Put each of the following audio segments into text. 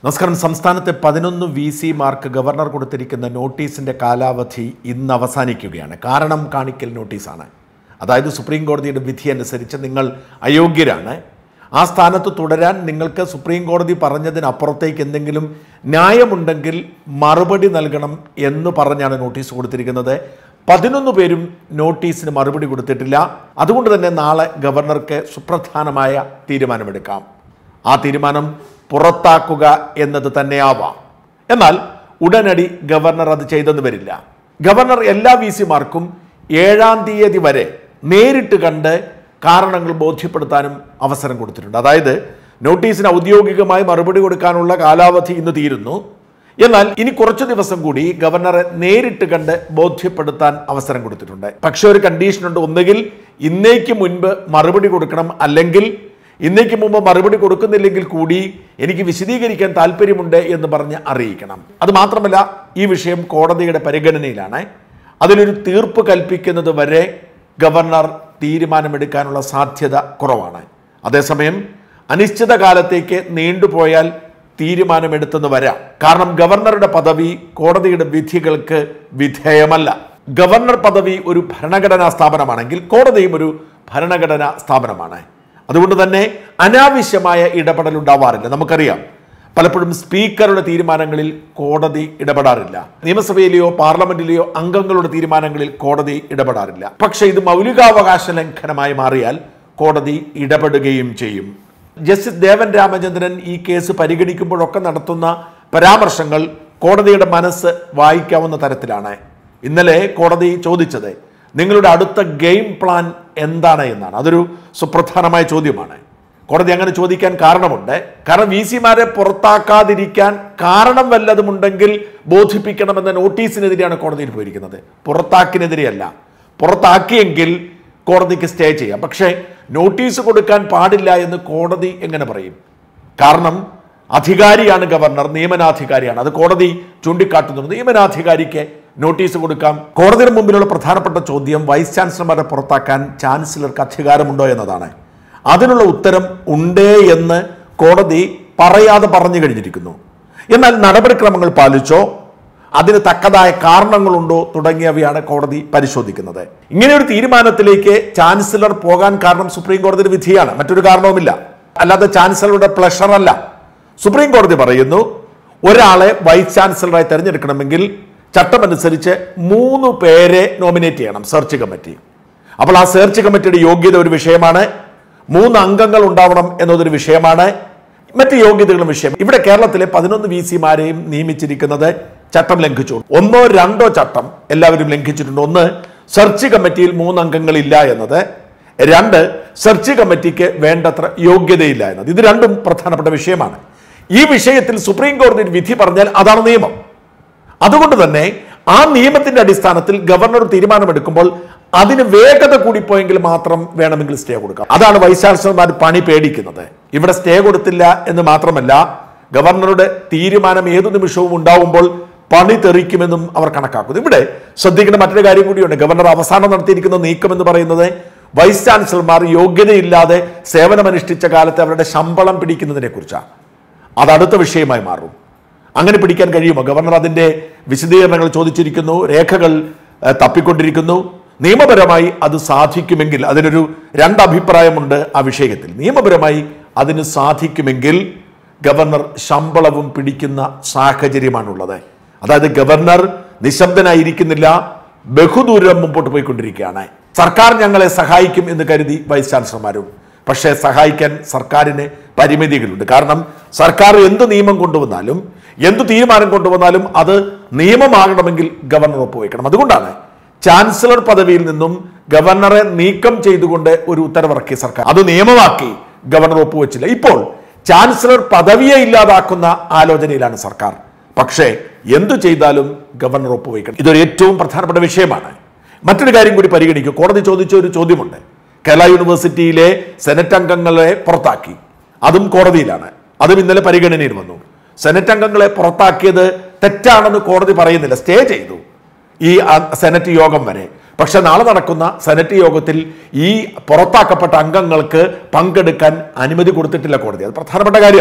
നമസ്കാരം സംസ്ഥാനത്തെ പതിനൊന്ന് വി സി മാർക്ക് ഗവർണർ കൊടുത്തിരിക്കുന്ന നോട്ടീസിന്റെ കാലാവധി ഇന്ന് അവസാനിക്കുകയാണ് കാരണം കാണിക്കൽ നോട്ടീസാണ് അതായത് സുപ്രീം കോടതിയുടെ വിധി അനുസരിച്ച് നിങ്ങൾ അയോഗ്യരാണ് ആ സ്ഥാനത്ത് തുടരാൻ നിങ്ങൾക്ക് സുപ്രീം കോടതി പറഞ്ഞതിനപ്പുറത്തേക്ക് എന്തെങ്കിലും ന്യായമുണ്ടെങ്കിൽ മറുപടി നൽകണം എന്ന് പറഞ്ഞാണ് നോട്ടീസ് കൊടുത്തിരിക്കുന്നത് പതിനൊന്ന് പേരും നോട്ടീസിന് മറുപടി കൊടുത്തിട്ടില്ല അതുകൊണ്ട് തന്നെ നാളെ ഗവർണർക്ക് സുപ്രധാനമായ തീരുമാനമെടുക്കാം ആ തീരുമാനം പുറത്താക്കുക എന്നത് തന്നെയാവാം എന്നാൽ ഉടനടി ഗവർണർ അത് ചെയ്തെന്ന് വരില്ല ഗവർണർ എല്ലാ വി സിമാർക്കും ഏഴാം തീയതി വരെ നേരിട്ട് കണ്ട് കാരണങ്ങൾ ബോധ്യപ്പെടുത്താനും അവസരം കൊടുത്തിട്ടുണ്ട് അതായത് നോട്ടീസിന് ഔദ്യോഗികമായി മറുപടി കൊടുക്കാനുള്ള കാലാവധി ഇന്ന് തീരുന്നു എന്നാൽ ഇനി കുറച്ചു ദിവസം കൂടി ഗവർണറെ നേരിട്ട് കണ്ട് ബോധ്യപ്പെടുത്താൻ അവസരം കൊടുത്തിട്ടുണ്ട് പക്ഷെ ഒരു കണ്ടീഷനുണ്ട് ഒന്നുകിൽ ഇന്നേക്ക് മുൻപ് മറുപടി കൊടുക്കണം അല്ലെങ്കിൽ ഇന്നേക്ക് മുമ്പ് മറുപടി കൊടുക്കുന്നില്ലെങ്കിൽ കൂടി എനിക്ക് വിശദീകരിക്കാൻ താല്പര്യമുണ്ട് എന്ന് പറഞ്ഞ് അറിയിക്കണം അത് മാത്രമല്ല ഈ വിഷയം കോടതിയുടെ പരിഗണനയിലാണ് അതിനൊരു തീർപ്പ് കൽപ്പിക്കുന്നത് വരെ ഗവർണർ തീരുമാനമെടുക്കാനുള്ള സാധ്യത കുറവാണ് അതേസമയം അനിശ്ചിതകാലത്തേക്ക് നീണ്ടുപോയാൽ തീരുമാനമെടുത്തെന്ന് വരാം കാരണം ഗവർണറുടെ പദവി കോടതിയുടെ വിധികൾക്ക് വിധേയമല്ല ഗവർണർ പദവി ഒരു ഭരണഘടനാ സ്ഥാപനമാണെങ്കിൽ കോടതിയും ഒരു ഭരണഘടനാ സ്ഥാപനമാണ് അതുകൊണ്ട് തന്നെ അനാവശ്യമായ ഇടപെടൽ ഉണ്ടാവാറില്ല നമുക്കറിയാം പലപ്പോഴും സ്പീക്കറുടെ തീരുമാനങ്ങളിൽ കോടതി ഇടപെടാറില്ല നിയമസഭയിലെയോ പാർലമെന്റിലെയോ അംഗങ്ങളുടെ തീരുമാനങ്ങളിൽ കോടതി ഇടപെടാറില്ല പക്ഷേ ഇത് മൗലികാവകാശ ലംഘനമായി മാറിയാൽ കോടതി ഇടപെടുകയും ചെയ്യും ജസ്റ്റിസ് ദേവൻ രാമചന്ദ്രൻ ഈ കേസ് പരിഗണിക്കുമ്പോഴൊക്കെ നടത്തുന്ന പരാമർശങ്ങൾ കോടതിയുടെ മനസ്സ് വായിക്കാവുന്ന തരത്തിലാണ് ഇന്നലെ കോടതി ചോദിച്ചത് നിങ്ങളുടെ അടുത്ത ഗെയിം പ്ലാൻ എന്താണ് എന്നാണ് അതൊരു സുപ്രധാനമായ ചോദ്യമാണ് കോടതി അങ്ങനെ ചോദിക്കാൻ കാരണമുണ്ട് കാരണം വി സിമാരെ പുറത്താക്കാതിരിക്കാൻ കാരണം വല്ലതുമുണ്ടെങ്കിൽ ബോധിപ്പിക്കണമെന്ന നോട്ടീസിനെതിരെയാണ് കോടതിയിൽ പോയിരിക്കുന്നത് പുറത്താക്കിനെതിരെയല്ല പുറത്താക്കിയെങ്കിൽ കോടതിക്ക് സ്റ്റേ ചെയ്യാം പക്ഷേ നോട്ടീസ് കൊടുക്കാൻ പാടില്ല എന്ന് കോടതി എങ്ങനെ പറയും കാരണം അധികാരിയാണ് ഗവർണർ നിയമനാധികാരിയാണ് അത് കോടതി ചൂണ്ടിക്കാട്ടുന്നു നിയമനാധികാരിക്ക് നോട്ടീസ് കൊടുക്കാം കോടതിയുടെ മുമ്പിലുള്ള പ്രധാനപ്പെട്ട ചോദ്യം വൈസ് ചാൻസലർമാരെ പുറത്താക്കാൻ ചാൻസലർക്ക് അധികാരമുണ്ടോ എന്നതാണ് അതിനുള്ള ഉത്തരം ഉണ്ട് എന്ന് കോടതി പറയാതെ പറഞ്ഞു കഴിഞ്ഞിരിക്കുന്നു എന്നാൽ നടപടിക്രമങ്ങൾ പാലിച്ചോ അതിന് തക്കതായ കാരണങ്ങളുണ്ടോ തുടങ്ങിയവയാണ് കോടതി പരിശോധിക്കുന്നത് ഇങ്ങനെ ഒരു തീരുമാനത്തിലേക്ക് ചാൻസലർ പോകാൻ കാരണം സുപ്രീം കോടതിയുടെ വിധിയാണ് മറ്റൊരു കാരണവുമില്ല അല്ലാതെ ചാൻസലറുടെ പ്ലഷർ അല്ല സുപ്രീം കോടതി പറയുന്നു ഒരാളെ വൈസ് ചാൻസലറായി തെരഞ്ഞെടുക്കണമെങ്കിൽ ചട്ടമനുസരിച്ച് മൂന്ന് പേരെ നോമിനേറ്റ് ചെയ്യണം സെർച്ച് കമ്മിറ്റി അപ്പോൾ ആ സെർച്ച് കമ്മിറ്റിയുടെ യോഗ്യത ഒരു വിഷയമാണ് മൂന്ന് അംഗങ്ങൾ ഉണ്ടാവണം എന്നതൊരു വിഷയമാണ് മറ്റ് യോഗ്യതകളും വിഷയം ഇവിടെ കേരളത്തിലെ പതിനൊന്ന് വി സിമാരെയും നിയമിച്ചിരിക്കുന്നത് ചട്ടം ലംഘിച്ചു ഒന്നോ രണ്ടോ ചട്ടം എല്ലാവരും ലംഘിച്ചിട്ടുണ്ട് ഒന്ന് സെർച്ച് കമ്മിറ്റിയിൽ മൂന്ന് അംഗങ്ങളില്ല എന്നത് രണ്ട് സെർച്ച് കമ്മിറ്റിക്ക് വേണ്ടത്ര യോഗ്യതയില്ല എന്നത് ഇത് രണ്ടും പ്രധാനപ്പെട്ട വിഷയമാണ് ഈ വിഷയത്തിൽ സുപ്രീം കോടതി വിധി പറഞ്ഞാൽ അതാണ് നിയമം അതുകൊണ്ട് തന്നെ ആ നിയമത്തിന്റെ അടിസ്ഥാനത്തിൽ ഗവർണർ തീരുമാനമെടുക്കുമ്പോൾ അതിന് വേഗത കൂടിപ്പോയെങ്കിൽ മാത്രം വേണമെങ്കിൽ സ്റ്റേ കൊടുക്കാം അതാണ് വൈസ് ചാൻസലർമാർ പണി പേടിക്കുന്നത് ഇവിടെ സ്റ്റേ കൊടുത്തില്ല എന്ന് മാത്രമല്ല ഗവർണറുടെ തീരുമാനം ഏതു നിമിഷവും ഉണ്ടാവുമ്പോൾ പണി തെറിക്കുമെന്നും അവർ കണക്കാക്കുന്നു ഇവിടെ ശ്രദ്ധിക്കേണ്ട മറ്റൊരു കാര്യം കൂടിയുണ്ട് ഗവർണർ അവസാനം നടത്തിയിരിക്കുന്ന നീക്കം എന്ന് പറയുന്നത് വൈസ് ചാൻസലർമാർ യോഗ്യതയില്ലാതെ സേവനമനുഷ്ഠിച്ച കാലത്ത് അവരുടെ ശമ്പളം പിടിക്കുന്നതിനെ കുറിച്ചാണ് അത് അടുത്ത വിഷയമായി മാറും അങ്ങനെ പിടിക്കാൻ കഴിയുമോ ഗവർണർ അതിന്റെ വിശദീകരണങ്ങൾ ചോദിച്ചിരിക്കുന്നു രേഖകൾ ഏഹ്, തപ്പിക്കൊണ്ടിരിക്കുന്നു നിയമപരമായി അത് സാധിക്കുമെങ്കിൽ അതിനൊരു രണ്ടഭിപ്രായമുണ്ട് ആ വിഷയത്തിൽ നിയമപരമായി അതിന് സാധിക്കുമെങ്കിൽ ഗവർണർ ശമ്പളവും പിടിക്കുന്ന സാഹചര്യമാണുള്ളത് അതായത് ഗവർണർ നിശബ്ദനായിരിക്കുന്നില്ല ബഹുദൂരം മുമ്പോട്ട് പോയിക്കൊണ്ടിരിക്കുകയാണ് സർക്കാർ ഞങ്ങളെ സഹായിക്കും എന്ന് കരുതി വൈസ് ചാൻസലർമാരും പക്ഷേ സഹായിക്കാൻ സർക്കാരിന് പരിമിതികളുണ്ട് കാരണം സർക്കാർ എന്ത് നിയമം കൊണ്ടുവന്നാലും എന്ത് തീരുമാനം കൊണ്ടുവന്നാലും അത് നിയമമാകണമെങ്കിൽ ഗവർണർ ഒപ്പുവെക്കണം അതുകൊണ്ടാണ് ചാൻസലർ പദവിയിൽ നിന്നും ഗവർണറെ നീക്കം ചെയ്തുകൊണ്ട് ഒരു ഉത്തരവിറക്കിയ സർക്കാർ അത് നിയമമാക്കി ഗവർണർ ഒപ്പുവെച്ചില്ല ഇപ്പോൾ ചാൻസലർ പദവിയെ ഇല്ലാതാക്കുന്ന ആലോചനയിലാണ് സർക്കാർ പക്ഷേ എന്തു ചെയ്താലും ഗവർണർ ഒപ്പുവയ്ക്കണം ഇതൊരു ഏറ്റവും പ്രധാനപ്പെട്ട വിഷയമാണ് മറ്റൊരു കാര്യം കൂടി പരിഗണിക്കും കോടതി ചോദിച്ച ഒരു ചോദ്യമുണ്ട് കേരള യൂണിവേഴ്സിറ്റിയിലെ സെനറ്റ് അംഗങ്ങളെ പുറത്താക്കി അതും കോടതിയിലാണ് അതും ഇന്നലെ പരിഗണനയിൽ വന്നു സെനറ്റ് അംഗങ്ങളെ പുറത്താക്കിയത് തെറ്റാണെന്ന് കോടതി പറയുന്നില്ല സ്റ്റേ ചെയ്തു ഈ അ- സെനറ്റ് യോഗം വരെ പക്ഷെ നാളെ നടക്കുന്ന സെനറ്റ് യോഗത്തിൽ ഈ പുറത്താക്കപ്പെട്ട അംഗങ്ങൾക്ക് പങ്കെടുക്കാൻ അനുമതി കൊടുത്തിട്ടില്ല കോടതി അത് പ്രധാനപ്പെട്ട കാര്യമാണ്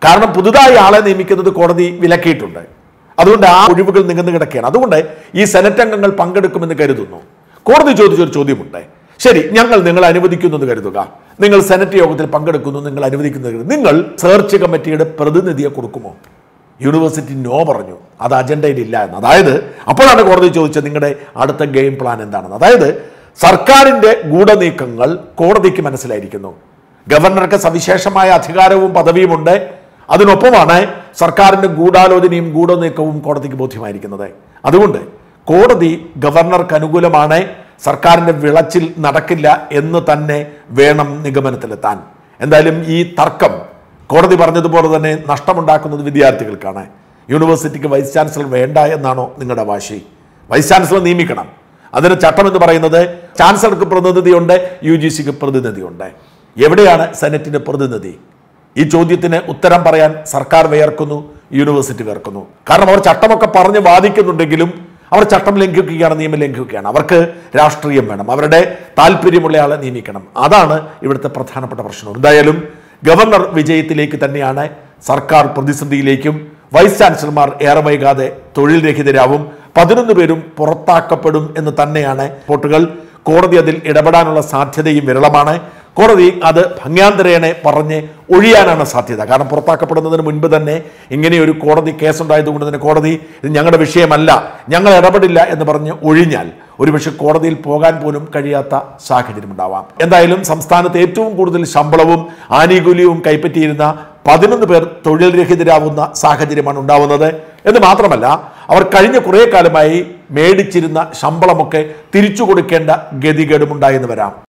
കാരണം പുതുതായി ആളെ നിയമിക്കുന്നത് കോടതി വിലക്കിയിട്ടുണ്ട് അതുകൊണ്ട് ആ ഒഴിവുകൾ നികന്നു കിടക്കുകയാണ് അതുകൊണ്ട് ഈ സെനറ്റ് അംഗങ്ങൾ പങ്കെടുക്കുമെന്ന് കരുതുന്നു കോടതി ചോദിച്ചൊരു ചോദ്യമുണ്ട് ശരി ഞങ്ങൾ നിങ്ങൾ അനുവദിക്കുന്നു എന്ന് കരുതുക നിങ്ങൾ സെനറ്റ് യോഗത്തിൽ പങ്കെടുക്കുന്നു നിങ്ങൾ അനുവദിക്കുന്നു എന്ന് കരുതുക. നിങ്ങൾ സെർച്ച് കമ്മിറ്റിയുടെ പ്രതിനിധിയെ കൊടുക്കുമോ യൂണിവേഴ്സിറ്റി നോ പറഞ്ഞു അത് അജണ്ടയിൽ ഇല്ല എന്ന് അതായത് അപ്പോഴാണ് കോടതി ചോദിച്ചത് നിങ്ങളുടെ അടുത്ത ഗെയിം പ്ലാൻ എന്താണെന്ന് അതായത് സർക്കാരിന്റെ ഗൂഢനീക്കങ്ങൾ കോടതിക്ക് മനസ്സിലായിരിക്കുന്നു ഗവർണർക്ക് സവിശേഷമായ അധികാരവും പദവിയുമുണ്ട് അതിനൊപ്പമാണ് സർക്കാരിന്റെ ഗൂഢാലോചനയും ഗൂഢനീക്കവും കോടതിക്ക് ബോധ്യമായിരിക്കുന്നത് അതുകൊണ്ട് കോടതി ഗവർണർക്ക് അനുകൂലമാണ് സർക്കാരിന്റെ വിളച്ചിൽ നടക്കില്ല എന്ന് തന്നെ വേണം നിഗമനത്തിലെത്താൻ എന്തായാലും ഈ തർക്കം കോടതി പറഞ്ഞതുപോലെ തന്നെ നഷ്ടമുണ്ടാക്കുന്നത് വിദ്യാർത്ഥികൾക്കാണ് യൂണിവേഴ്സിറ്റിക്ക് വൈസ് ചാൻസലർ വേണ്ട എന്നാണോ നിങ്ങളുടെ വാശി വൈസ് ചാൻസലർ നിയമിക്കണം അതിന് ചട്ടം എന്ന് പറയുന്നത് ചാൻസലർക്ക് പ്രതിനിധിയുണ്ട് യു ജി സിക്ക് പ്രതിനിധിയുണ്ട് എവിടെയാണ് സെനറ്റിന്റെ പ്രതിനിധി ഈ ചോദ്യത്തിന് ഉത്തരം പറയാൻ സർക്കാർ വിയർക്കുന്നു യൂണിവേഴ്സിറ്റി വിയർക്കുന്നു കാരണം അവർ ചട്ടമൊക്കെ പറഞ്ഞ് വാദിക്കുന്നുണ്ടെങ്കിലും അവർ ചട്ടം ലംഘിക്കുകയാണ് നിയമം ലംഘിക്കുകയാണ് അവർക്ക് രാഷ്ട്രീയം വേണം അവരുടെ താല്പര്യമുള്ള ആളെ നിയമിക്കണം അതാണ് ഇവിടുത്തെ പ്രധാനപ്പെട്ട പ്രശ്നം എന്തായാലും ഗവർണർ വിജയത്തിലേക്ക് തന്നെയാണ് സർക്കാർ പ്രതിസന്ധിയിലേക്കും വൈസ് ചാൻസലർമാർ ഏറെ വൈകാതെ തൊഴിൽ രഹിതരാവും പതിനൊന്ന് പേരും പുറത്താക്കപ്പെടും എന്ന് തന്നെയാണ് റിപ്പോർട്ടുകൾ കോടതി അതിൽ ഇടപെടാനുള്ള സാധ്യതയും വിരളമാണ് കോടതി അത് ഭംഗ്യാന്തരേണെ പറഞ്ഞ് ഒഴിയാനാണ് സാധ്യത കാരണം പുറത്താക്കപ്പെടുന്നതിന് മുൻപ് തന്നെ ഇങ്ങനെയൊരു കോടതി കേസുണ്ടായതുകൊണ്ട് തന്നെ കോടതി ഇത് ഞങ്ങളുടെ വിഷയമല്ല ഞങ്ങൾ ഇടപെടില്ല എന്ന് പറഞ്ഞ് ഒഴിഞ്ഞാൽ ഒരുപക്ഷെ കോടതിയിൽ പോകാൻ പോലും കഴിയാത്ത സാഹചര്യം ഉണ്ടാവാം എന്തായാലും സംസ്ഥാനത്ത് ഏറ്റവും കൂടുതൽ ശമ്പളവും ആനുകൂല്യവും കൈപ്പറ്റിയിരുന്ന പതിനൊന്ന് പേർ തൊഴിൽ രഹിതരാവുന്ന സാഹചര്യമാണ് ഉണ്ടാവുന്നത് എന്ന് മാത്രമല്ല അവർ കഴിഞ്ഞ കുറേ കാലമായി മേടിച്ചിരുന്ന ശമ്പളമൊക്കെ തിരിച്ചു കൊടുക്കേണ്ട ഗതികേടുമുണ്ടായെന്ന് വരാം